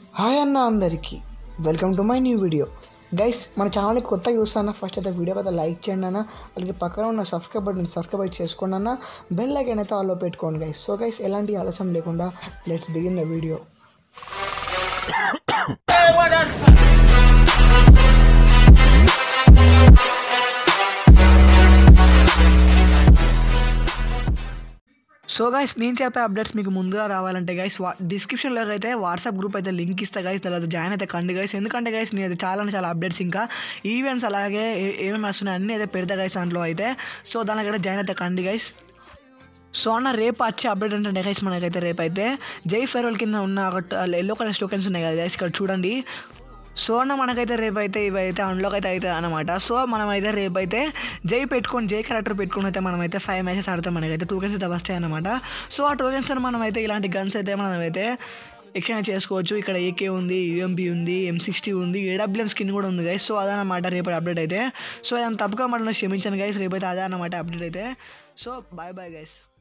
hi అన్న అందరికీ welcome to my new video guys మన ఛానల్ని కొత్తగా చూస్తాను ఫస్ట్ అయితే వీడియో కదా లైక్ చేయండి అన్న అలాగే పక్కన ఉన్న సబ్స్క్రైబ్ బటన్ సబ్స్క్రైబ్ చేసుకోండి అన్న బెల్ ఐకన్ అయితే ఆల్లో పెట్టుకోండి గైస్ సో గైస్ ఎలాంటి ఆలస్యం లేకుండా let's begin the video so guys నేను చెప్పే అప్డేట్స్ మీకు ముందుగా రావాలంటే గైస్ వా డిస్క్రిప్షన్లో అయితే వాట్సాప్ గ్రూప్ అయితే లింక్ ఇస్తా గైస్ తర్వాత జాయిన్ అయితే కండి గైస్ ఎందుకంటే గైస్ నేను చాలా అంటే చాలా అప్డేట్స్ ఇంకా ఈవెంట్స్ అలాగే ఏ- ఏమేమి వస్తున్నాయి అన్నీ అయితే పెడతా గైస్ దాంట్లో అయితే సో దానికైతే జాయిన్ అయితే కండి గైస్ సో అన్న రేపు వచ్చే అప్డేట్ ఏంటంటే గైస్ మనకైతే రేపు అయితే జై ఫెరోల్ కింద ఉన్న ఒక ఎల్లో కలర్ టోకెన్స్ ఉన్నాయి కదా గైస్ ఇక్కడ చూడండి సో అన్న మనకైతే రేపు అయితే ఇవైతే అన్లాక్ అయితే అవుతుంది అనమాట సో మనం అయితే రేపు అయితే జై పెట్టుకొని జై క్యారెక్టర్ పెట్టుకొని అయితే మనం అయితే ఫైవ్ మ్యాచెస్ ఆడతాం మనకైతే టోకెన్స్ అయితే వస్తాయి అనమాట సో ఆ టోకెన్స్ మనం అయితే ఇలాంటి గన్స్ అయితే మనం అయితే ఎక్స్చేంజ్ చేసుకోవచ్చు ఇక్కడ ఏకే ఉంది యూఎంపీ ఉంది ఎం సిక్స్టీ ఉంది ఏడబ్ల్యూఎం స్కిన్ కూడా ఉంది గైస్ సో అదనమాట రేపటి అప్డేట్ అయితే సో అదంతా తప్పుగా మనం క్షమించాను గైస్ రేపైతే అదే అనమాట అప్డేట్ అయితే సో బాయ్ బాయ్ గైస్